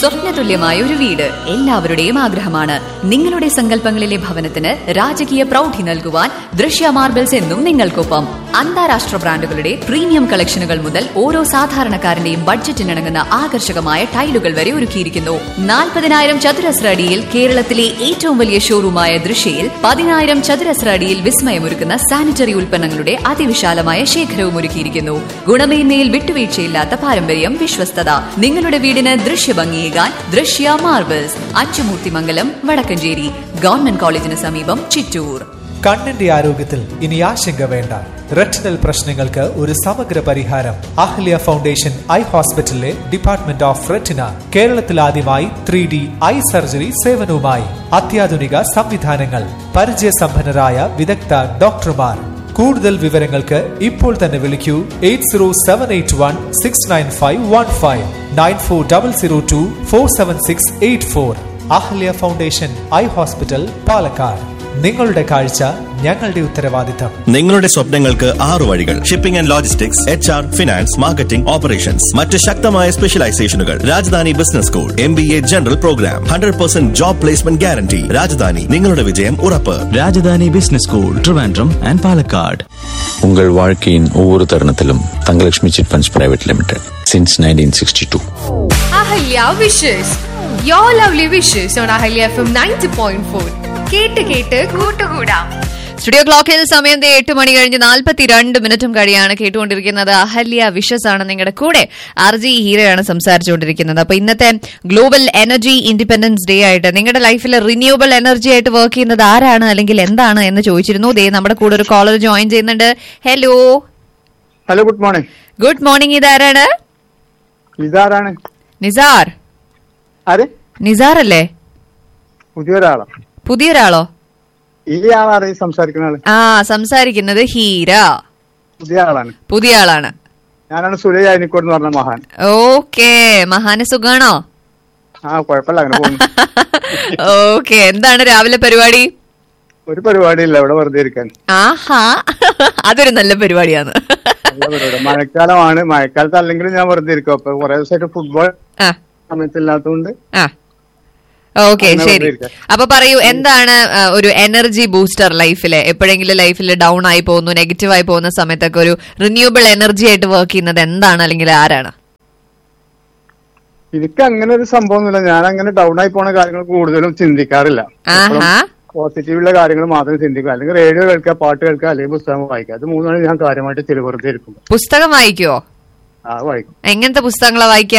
സ്വപ്നതുല്യമായ ഒരു വീട് എല്ലാവരുടെയും ആഗ്രഹമാണ് നിങ്ങളുടെ സങ്കല്പങ്ങളിലെ ഭവനത്തിന് രാജകീയ പ്രൗഢി നൽകുവാൻ ദൃശ്യ മാർബിൾസ് എന്നും നിങ്ങൾക്കൊപ്പം അന്താരാഷ്ട്ര ബ്രാൻഡുകളുടെ പ്രീമിയം കളക്ഷനുകൾ മുതൽ ഓരോ സാധാരണക്കാരന്റെയും ബഡ്ജറ്റിനിണങ്ങുന്ന ആകർഷകമായ ടൈലുകൾ വരെ ഒരുക്കിയിരിക്കുന്നു നാൽപ്പതിനായിരം ചതുരശ്ര അടിയിൽ കേരളത്തിലെ ഏറ്റവും വലിയ ഷോറൂമായ ദൃശ്യയിൽ പതിനായിരം ചതുരശ്ര അടിയിൽ വിസ്മയമൊരുക്കുന്ന സാനിറ്ററി ഉൽപ്പന്നങ്ങളുടെ അതിവിശാലമായ ശേഖരവും ഒരുക്കിയിരിക്കുന്നു ഗുണമേന്മയിൽ വിട്ടുവീഴ്ചയില്ലാത്ത പാരമ്പര്യം വിശ്വസ്തത നിങ്ങളുടെ വീടിന് ദൃശ്യഭംഗിയേകാൻ ദൃശ്യ മാർബിൾസ് അച്ചുമൂർത്തിമംഗലം വടക്കഞ്ചേരി ഗവൺമെന്റ് കോളേജിന് സമീപം ചിറ്റൂർ കണ്ണിന്റെ ആരോഗ്യത്തിൽ ഇനി ആശങ്ക വേണ്ട റെറ്റിനൽ പ്രശ്നങ്ങൾക്ക് ഒരു സമഗ്ര പരിഹാരം അഹ്ല്യ ഫൗണ്ടേഷൻ ഐ ഹോസ്പിറ്റലിലെ ഡിപ്പാർട്ട്മെന്റ് ഓഫ് റെറ്റിന കേരളത്തിൽ ആദ്യമായി ത്രീ ഡി ഐ സർജറി സേവനവുമായി അത്യാധുനിക സംവിധാനങ്ങൾ പരിചയസമ്പന്നരായ വിദഗ്ധ ഡോക്ടർമാർ കൂടുതൽ വിവരങ്ങൾക്ക് ഇപ്പോൾ തന്നെ വിളിക്കൂ eight zero seven eight one six nine five one five nine four double zero two four seven six eight four Ahalya foundation eye hospital Palakkad നിങ്ങളുടെ കാഴ്ച ഞങ്ങളുടെ ഉത്തരവാദിത്തം നിങ്ങളുടെ സ്വപ്നങ്ങൾക്ക് ആറു വഴികൾ shipping and logistics H R finance marketing operations മറ്റ് ശക്തമായ സ്പെഷ്യലൈസേഷനുകൾ Rajadhani business school M B A general programme hundred percent job placement guarantee Rajadhani നിങ്ങളുടെ വിജയം ഉറപ്പ് Rajadhani business school Trivandrum and Palakkad உங்கள் வாழ்க்கையின் ஒவ்வொரு தருணத்திலும் Thangalakshmi chit funds private limited since nineteen sixty two Ahalya wishes your lovely wishes on Ahalya F M ninety point four കേട്ട് കേട്ട് കൂട്ടുകൂടാം സ്റ്റുഡിയോ ക്ലോക്കിൽ സമയം ദേ എട്ട് മണി കഴിഞ്ഞ് നാൽപ്പത്തിരണ്ട് മിനിറ്റും കഴിയാണ് കേട്ടുകൊണ്ടിരിക്കുന്നത് അഹല്യ വിഷസ് ആണ് നിങ്ങളുടെ കൂടെ ആർ ജി ഹീറോയാണ് സംസാരിച്ചുകൊണ്ടിരിക്കുന്നത് അപ്പൊ ഇന്നത്തെ ഗ്ലോബൽ എനർജി ഇൻഡിപെൻഡൻസ് ഡേ ആയിട്ട് നിങ്ങളുടെ ലൈഫിൽ റിന്യൂവബിൾ എനർജി ആയിട്ട് വർക്ക് ചെയ്യുന്നത് ആരാണ് അല്ലെങ്കിൽ എന്താണ് എന്ന് ചോദിച്ചിരുന്നു ദേ നമ്മുടെ കൂടെ ഒരു കോളർ ജോയിൻ ചെയ്യുന്നുണ്ട് hello hello good morning good morning ഇതാരാണ് ഇതാരാണ് നിസാർ ആര് നിസാർ അല്ലേ പുതിയൊരാളാ പുതിയൊരാളോ ഈ ആളാണ് ഈ സംസാരിക്കുന്ന ആള് ആ സംസാരിക്കുന്നത് ഹീര പുതിയ ആളാണ് പുതിയ ആളാണ് ഞാനാണ് സുരേഷ് അയനിക്കോട് എന്ന് പറഞ്ഞ മഹാൻ ഓക്കേ മഹാന സുഖാണോ ആ കുഴപ്പമില്ല അങ്ങനെ പോകുന്നു ഓക്കെ എന്താണ് രാവിലെ പരിപാടി ഒരു പരിപാടിയില്ല ഇവിടെ വെറുതെ ഇരിക്കാൻ ആഹാ അതൊരു നല്ല പരിപാടിയാണ് നല്ല പരിപാടി മഴക്കാലമാണ് മഴക്കാലത്ത് അല്ലെങ്കിലും ഞാൻ വെറുതെ ഇരിക്കും അപ്പൊ കുറെ ദിവസമായിട്ട് ഫുട്ബോൾ ആ സമയത്തില്ലാത്തതുകൊണ്ട് ആ ഓക്കെ അങ്ങനെ ശരി വെറുതെ ഇരിക്കാം. അപ്പൊ പറയൂ എന്താണ് ആ, ഒരു എനർജി ബൂസ്റ്റർ ലൈഫില് എപ്പോഴെങ്കിലും ലൈഫിൽ ഡൗൺ ആയി പോകുന്നു നെഗറ്റീവ് ആയി പോകുന്ന സമയത്തൊക്കെ ഒരു റിന്യൂവബിൾ എനർജി ആയിട്ട് വർക്ക് ചെയ്യുന്നത് എന്താണ് അല്ലെങ്കിൽ ആരാണ് എനിക്ക് അങ്ങനെ ഒരു സംഭവമൊന്നുമില്ല ഞാൻ അങ്ങനെ ഡൗൺ ആയി പോണ കാര്യങ്ങൾ കൂടുതലും ചിന്തിക്കാറില്ല ആഹാ പോസിറ്റീവുള്ള കാര്യങ്ങൾ മാത്രം ചിന്തിക്കുക അല്ലെങ്കിൽ റേഡിയോ കേൾക്കുക പാട്ട് കേൾക്കുക അല്ലെങ്കിൽ പുസ്തകം വായിക്കുക അത് മൂന്നാണ് ഞാൻ കാര്യമായിട്ട് ചില വെറുതെ ഇരിക്കും പുസ്തകം വായിക്കുവോ ആ വായിക്കും എങ്ങനത്തെ പുസ്തകങ്ങളാ വായിക്കാ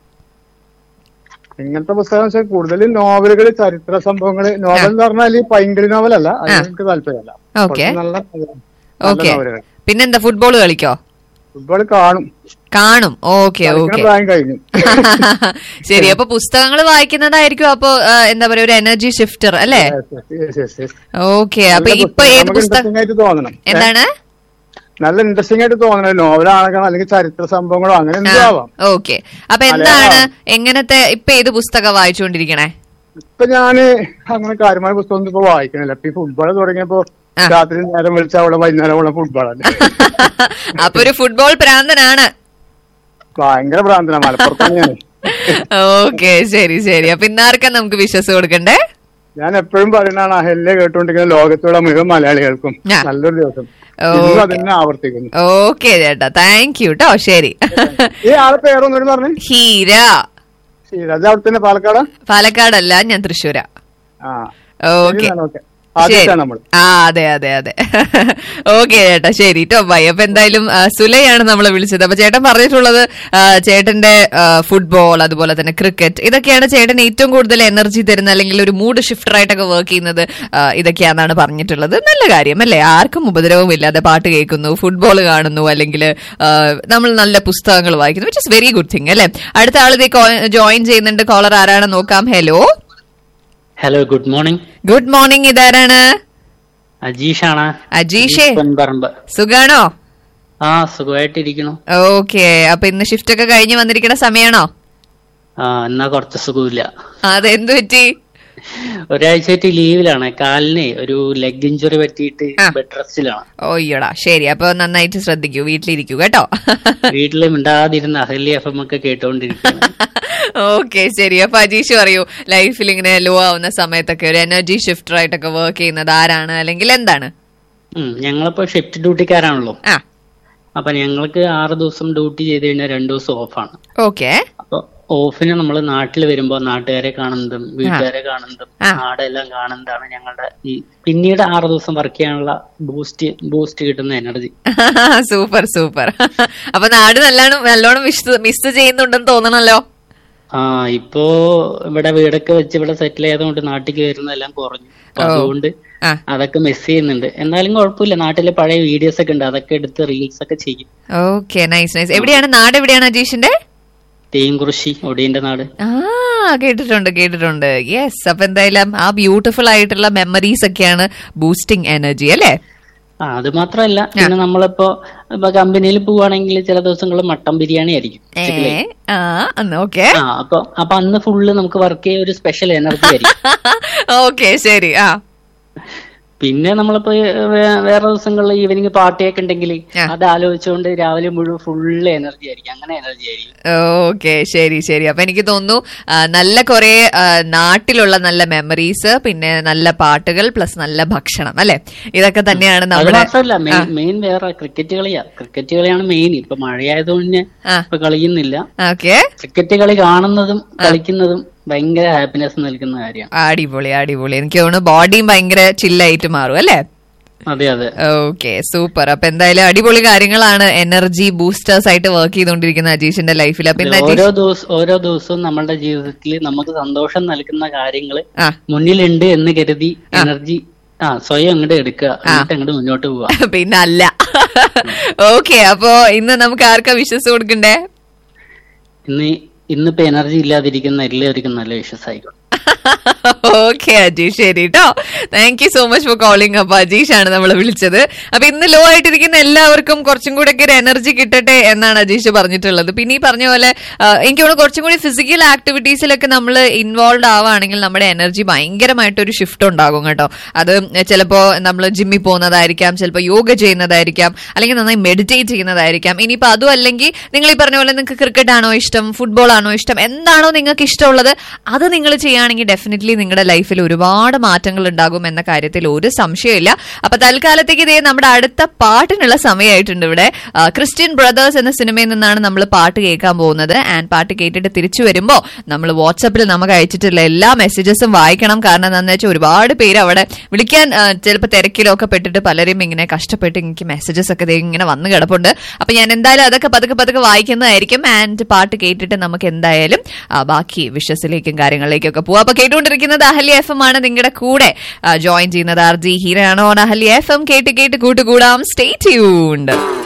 ഇങ്ങനത്തെ പുസ്തകം വെച്ചാൽ കൂടുതലും നോവലുകൾ ചരിത്ര സംഭവങ്ങൾ നോവൽ എന്ന് പറഞ്ഞാൽ ഈ പൈങ്കിളി നോവലല്ല അത് ആ. എനിക്ക് താല്പര്യമല്ല ഓക്കെ. കുറച്ച് നല്ല ഓക്കെ നോവലുകൾ പിന്നെന്താ ഫുട്ബോൾ കളിക്കോ ഫുട്ബോൾ കാണും കാണും ഓക്കെ കളിക്കണ ഓക്കെ പ്രായം കഴിഞ്ഞു ശരി അപ്പൊ പുസ്തകങ്ങൾ വായിക്കുന്നതായിരിക്കും അപ്പൊ ആ, എന്താ പറയാ ഒരു എനർജി ഷിഫ്റ്റർ അല്ലേ Yes, yes, yes. ഓക്കെ അപ്പൊ നല്ല ഇപ്പൊ പുസ്തകം. ഏത് നമുക്ക് പുസ്തകം interesting ആയിട്ട് തോന്നണം ഏ? എന്താണ് നല്ല ഇൻട്രസ്റ്റിംഗ് ആയിട്ട് തോന്നണം നോവലാണെങ്കിലും അല്ലെങ്കിൽ ചരിത്ര സംഭവങ്ങളോ അങ്ങനെ എന്തും ആവാം ഓക്കെ അപ്പൊ എന്താണ് എങ്ങനത്തെ ഇപ്പൊ ഏത് പുസ്തകം വായിച്ചുകൊണ്ടിരിക്കണേ ഇപ്പൊ ഞാന് അങ്ങനെ കാര്യമായ പുസ്തകം ഒന്നും ഇപ്പൊ വായിക്കണില്ല ഇപ്പൊ ഈ ഫുട്ബോൾ തുടങ്ങിയപ്പോ ആ. രാത്രി നേരം വിളിച്ച അവിടെ വൈകുന്നേരം ഉള്ള ഫുട്ബോളാണ് അപ്പൊ ഒരു ഫുട്ബോൾ പ്രാന്തനാണ് ഭയങ്കര ഭ്രാന്തന മലപ്പുറത്താണ് ഞാൻ ഓക്കെ ശരി ശരി അപ്പൊ ഇന്നാർക്കാ നമുക്ക് വിശ്വസ് കൊടുക്കണ്ടേ ഞാൻ എപ്പോഴും പറയുന്നതാണ് അഹല്യ കേട്ടുകൊണ്ടിരിക്കുന്ന ലോകത്തുള്ള മുഴുവൻ മലയാളികൾക്കും ആ. നല്ലൊരു ദിവസം ഓ, ഇന്നും ഓക്കെ. അതിനെ ആവർത്തിക്കുന്നു ഓക്കെ ചേട്ടാ താങ്ക് യു കേട്ടോ ശരി ഈ ആളെ പേരൊന്നും പറഞ്ഞു ഹീര ശരി അവിടെ തന്നെ പാലക്കാടാ പാലക്കാടല്ല ഞാൻ തൃശ്ശൂരാ ആ ഓക്കെ ശരി, ഓക്കെ ആദ്യമായിട്ടാണ് നമ്മൾ ആ അതെ അതെ അതെ ഓക്കെ ചേട്ടാ ശരി കേട്ടോ ബൈ അപ്പൊ എന്തായാലും ആ, സുലയാണ് നമ്മളെ വിളിച്ചത് അപ്പൊ ചേട്ടൻ പറഞ്ഞിട്ടുള്ളത് ആ, ചേട്ടന്റെ ഫുട്ബോൾ അതുപോലെ തന്നെ ക്രിക്കറ്റ് ഇതൊക്കെയാണ് ചേട്ടൻ ഏറ്റവും കൂടുതൽ എനർജി തരുന്ന അല്ലെങ്കിൽ ഒരു മൂഡ് ഷിഫ്റ്റർ ആയിട്ടൊക്കെ വർക്ക് ചെയ്യുന്നത് ആ, ഇതൊക്കെയാണെന്നാണ് പറഞ്ഞിട്ടുള്ളത് നല്ല കാര്യം അല്ലേ ആർക്കും ഉപദ്രവവും ഇല്ലാതെ പാട്ട് കേൾക്കുന്നു ഫുട്ബോൾ കാണുന്നു അല്ലെങ്കിൽ നമ്മൾ നല്ല പുസ്തകങ്ങൾ വായിക്കുന്നു which is very good thing അല്ലേ അടുത്ത ആൾ ഇത് ജോയിൻ ചെയ്യുന്നുണ്ട് കോളർ ആരാണെന്ന് നോക്കാം hello hello good morning good morning ഇതാരാണ് അജീഷാണ് അജീഷേ പറമ്പ് സുഖാണോ ആ സുഖമായിട്ടിരിക്കണു ഓക്കെ അപ്പൊ ഇന്ന് ഷിഫ്റ്റ് ഒക്കെ കഴിഞ്ഞ് വന്നിരിക്കുന്ന സമയമാണോ ആ എന്നാ കുറച്ച് സുഖമില്ല അതെന്ത് പറ്റി ഒരാഴ്ചയായിട്ട് ലീവിലാണ് കാലിന് ഒരു ലെഗ് ഇഞ്ചുറി പറ്റിയിട്ട് ആ. ബെഡ് റെസ്റ്റിലാണ് ഓയ്യോടാ ശരി അപ്പൊ നന്നായിട്ട് ശ്രദ്ധിക്കൂ വീട്ടിലിരിക്കൂ കേട്ടോ വീട്ടില് മിണ്ടാതിരുന്ന അഹല്യ എഫ് എം ഒക്കെ കേട്ടോണ്ടിരിക്കുകയാണ് ഓക്കെ ശരി അപ്പൊ അജീഷ് പറയൂ ലൈഫിൽ ഇങ്ങനെ ലോ ആവുന്ന സമയത്തൊക്കെ ഒരു എനർജി ഷിഫ്റ്റർ ആയിട്ടൊക്കെ വർക്ക് ചെയ്യുന്നത് ആരാണ് അല്ലെങ്കിൽ എന്താണ് ഉം, ഞങ്ങളിപ്പോ ഷിഫ്റ്റ് ഡ്യൂട്ടിക്കാരാണല്ലോ ആ അപ്പൊ ഞങ്ങൾക്ക് ആറ് ദിവസം ഡ്യൂട്ടി ചെയ്ത് കഴിഞ്ഞാൽ രണ്ടു ദിവസം ഓഫാണ് ഓക്കെ അപ്പൊ ഓഫിന് നമ്മൾ നാട്ടിൽ വരുമ്പോ നാട്ടുകാരെ കാണുന്നതും വീട്ടുകാരെ കാണുന്നതും ആ. നാടെല്ലാം കാണുന്നതാണ് ഞങ്ങളുടെ ഈ പിന്നീട് ആറ് ദിവസം വർക്ക് ചെയ്യാനുള്ള ബൂസ്റ്റ് ബൂസ്റ്റ് കിട്ടുന്ന എനർജി സൂപ്പർ സൂപ്പർ അപ്പൊ നാട് നല്ലോണം നല്ലോണം മിസ് മിസ് ചെയ്യുന്നുണ്ടെന്ന് തോന്നണല്ലോ ആ ഇപ്പോ ഇവിടെ വീടൊക്കെ വെച്ച് ഇവിടെ സെറ്റിൽ ചെയ്തുകൊണ്ട് നാട്ടിലേക്ക് വരുന്നതെല്ലാം കുറഞ്ഞു അപ്പൊ ഓ. അതുകൊണ്ട് ആ അതൊക്കെ മിസ് ചെയ്യുന്നുണ്ട് എന്നാലും കുഴപ്പമില്ല നാട്ടിലെ പഴയ വീഡിയോസ് ഒക്കെ ഉണ്ട് അതൊക്കെ എടുത്ത് റീൽസ് ഒക്കെ ചെയ്യും ഓക്കെ നൈസ് നൈസ് എവിടെയാണ് നാട് എവിടെയാണ് അജീഷിന്റെ തേങ്കുറിശി ഒടിയന്റെ നാട് ആ കേട്ടിട്ടുണ്ട് കേട്ടിട്ടുണ്ട് യെസ് അപ്പൊ എന്തായാലും ആ ബ്യൂട്ടിഫുൾ ആയിട്ടുള്ള മെമ്മറീസ് ഒക്കെയാണ് ബൂസ്റ്റിംഗ് എനർജി അല്ലേ ആ അത് മാത്രമല്ല പിന്നെ നമ്മളിപ്പോ ഇപ്പൊ കമ്പനിയിൽ പോവാണെങ്കിൽ ചില ദിവസങ്ങളിൽ മട്ടൻ ബിരിയാണി ആയിരിക്കും ഏ ഉച്ചയ്ക്കിലെ. ആ ഓക്കെ ആ അപ്പൊ അപ്പൊ അന്ന് ഫുള്ള് നമുക്ക് വർക്ക് ചെയ്യാൻ ഒരു സ്പെഷ്യൽ എനർജി ആയിരിക്കും ഓക്കെ ശരി ആ പിന്നെ നമ്മളിപ്പോ വേ- വേറെ ദിവസങ്ങളിൽ ഈവനിങ് പാർട്ടിയൊക്കെ ഉണ്ടെങ്കിൽ ആ. അത് ആലോചിച്ചുകൊണ്ട് രാവിലെ മുഴുവൻ ഫുള്ള് എനർജി ആയിരിക്കും അങ്ങനെ എനർജി ആയിരിക്കും ഓക്കെ ശരി ശരി അപ്പൊ എനിക്ക് തോന്നുന്നു ആ, നല്ല കുറെ ആ, നാട്ടിലുള്ള നല്ല മെമ്മറീസ് പിന്നെ നല്ല പാട്ടുകൾ പ്ലസ് നല്ല ഭക്ഷണം അല്ലെ ഇതൊക്കെ തന്നെയാണ് അത് നമ്മുടെ മാത്രമല്ല മെയിൻ മെയിൻ വേറെ ക്രിക്കറ്റ് കളിയാ ക്രിക്കറ്റ് കളിയാണ് മെയിൻ ഇപ്പൊ മഴയായതുകൊണ്ട് ആ. ഇപ്പൊ കളിയുന്നില്ല ഓക്കെ ക്രിക്കറ്റ് കളി കാണുന്നതും കളിക്കുന്നതും ഭയങ്കര ഹാപ്പിനെസ് നൽകുന്ന കാര്യമാണ് അടിപൊളി അടിപൊളി എനിക്ക് തോന്നുന്നു ബോഡിയും ഭയങ്കര ചില്ലായിട്ട് മാറും അല്ലേ അതെ അതെ ഓക്കെ സൂപ്പർ അപ്പൊ എന്തായാലും അടിപൊളി കാര്യങ്ങളാണ് എനർജി ബൂസ്റ്റേഴ്സ് ആയിട്ട് വർക്ക് ചെയ്തുകൊണ്ടിരിക്കുന്ന അജീഷിന്റെ ലൈഫിൽ അപ്പൊ ഇന്ന് ഓരോ അജീഷ് ദിവസം ഓരോ ദിവസവും നമ്മളുടെ ജീവിതത്തിൽ നമുക്ക് സന്തോഷം നൽകുന്ന കാര്യങ്ങൾ ആ മുന്നിലുണ്ട് എന്ന് കരുതി എനർജി ആ സ്വയം അങ്ങോട്ട് എടുക്കുക എന്നിട്ട് അങ്ങോട്ട് മുന്നോട്ട് പോവുക പിന്നെ അല്ല ഓക്കെ അപ്പൊ ഇന്ന് നമുക്ക് ആർക്കാ വിശ്വസ് കൊടുക്കണ്ടേ ഇന്ന് ഇന്നിപ്പോ എനർജി ഇല്ലാതിരിക്കുന്ന എല്ലാവർക്കും നല്ല വിശ്വാസമായിക്കോട്ടെ ഓക്കെ അജീഷ് ശരി കേട്ടോ thank you so much for calling അപ്പൊ അജീഷ് ആണ് നമ്മൾ വിളിച്ചത് അപ്പൊ ഇന്ന് ലോ ആയിട്ടിരിക്കുന്ന എല്ലാവർക്കും കുറച്ചും കൂടെ ഒക്കെ ഒരു എനർജി കിട്ടട്ടെ എന്നാണ് അജീഷ് പറഞ്ഞിട്ടുള്ളത് പിന്നെ ഈ പറഞ്ഞ പോലെ ആ, എനിക്ക് തോന്നുന്നു കുറച്ചും കൂടി ഫിസിക്കൽ ആക്ടിവിറ്റീസിലൊക്കെ നമ്മൾ ഇൻവോൾവ് ആവുകയാണെങ്കിൽ നമ്മുടെ എനർജി ഭയങ്കരമായിട്ടൊരു ഷിഫ്റ്റ് ഉണ്ടാകും കേട്ടോ അത് ചിലപ്പോ നമ്മൾ ജിമ്മിൽ പോകുന്നതായിരിക്കാം ചിലപ്പോൾ യോഗ ചെയ്യുന്നതായിരിക്കാം അല്ലെങ്കിൽ നന്നായി മെഡിറ്റേറ്റ് ചെയ്യുന്നതായിരിക്കാം ഇനിയിപ്പോ അതും അല്ലെങ്കിൽ നിങ്ങൾ ഈ പറഞ്ഞ പോലെ നിങ്ങൾക്ക് ക്രിക്കറ്റ് ആണോ ഇഷ്ടം ഫുട്ബോൾ ആണോ ഇഷ്ടം എന്താണോ നിങ്ങൾക്ക് ഇഷ്ടമുള്ളത് അത് നിങ്ങൾ ചെയ്യുകയാണെങ്കിൽ ഡെഫിനറ്റ്ലി നിങ്ങളുടെ ലൈഫിൽ ഒരുപാട് മാറ്റങ്ങൾ ഉണ്ടാകും എന്ന കാര്യത്തിൽ ഒരു സംശയമില്ല അപ്പൊ തൽക്കാലത്തേക്ക് ഇതേ നമ്മുടെ അടുത്ത പാട്ടിനുള്ള സമയമായിട്ടുണ്ട് ഇവിടെ ആ, ക്രിസ്ത്യൻ ബ്രദേഴ്സ് എന്ന സിനിമയിൽ നിന്നാണ് നമ്മൾ പാട്ട് കേൾക്കാൻ പോകുന്നത് ആൻഡ് പാട്ട് കേട്ടിട്ട് തിരിച്ചു വരുമ്പോൾ നമ്മൾ വാട്സപ്പിൽ നമുക്ക് അയച്ചിട്ടുള്ള എല്ലാ മെസ്സേജസും വായിക്കണം കാരണം എന്താണെന്ന് വെച്ചാൽ ഒരുപാട് പേര് അവിടെ വിളിക്കാൻ ചിലപ്പോൾ തിരക്കിലൊക്കെ പെട്ടിട്ട് പലരും ഇങ്ങനെ കഷ്ടപ്പെട്ട് എനിക്ക് മെസ്സേജസ് ഒക്കെ ദേ ഇങ്ങനെ വന്ന് കിടപ്പുണ്ട് അപ്പൊ ഞാൻ എന്തായാലും അതൊക്കെ പതുക്കെ പതുക്കെ വായിക്കുന്നതായിരിക്കും ആൻഡ് പാട്ട് കേട്ടിട്ട് നമുക്ക് എന്തായാലും ആ, ബാക്കി വിഷസിലേക്കും കാര്യങ്ങളിലേക്കും ഒക്കെ പോവാം അപ്പൊ കേട്ടുകൊണ്ടിരിക്കുന്നത് അഹല്യ എഫ് എം ആണ് നിങ്ങളുടെ കൂടെ ജോയിൻ ചെയ്യുന്നത് ആർ ജി ഹീരാണോ അഹല്യ എഫ് എം കേട്ട് കേട്ട് കൂട്ടുകൂടാം സ്റ്റേ ട്യൂൺഡ്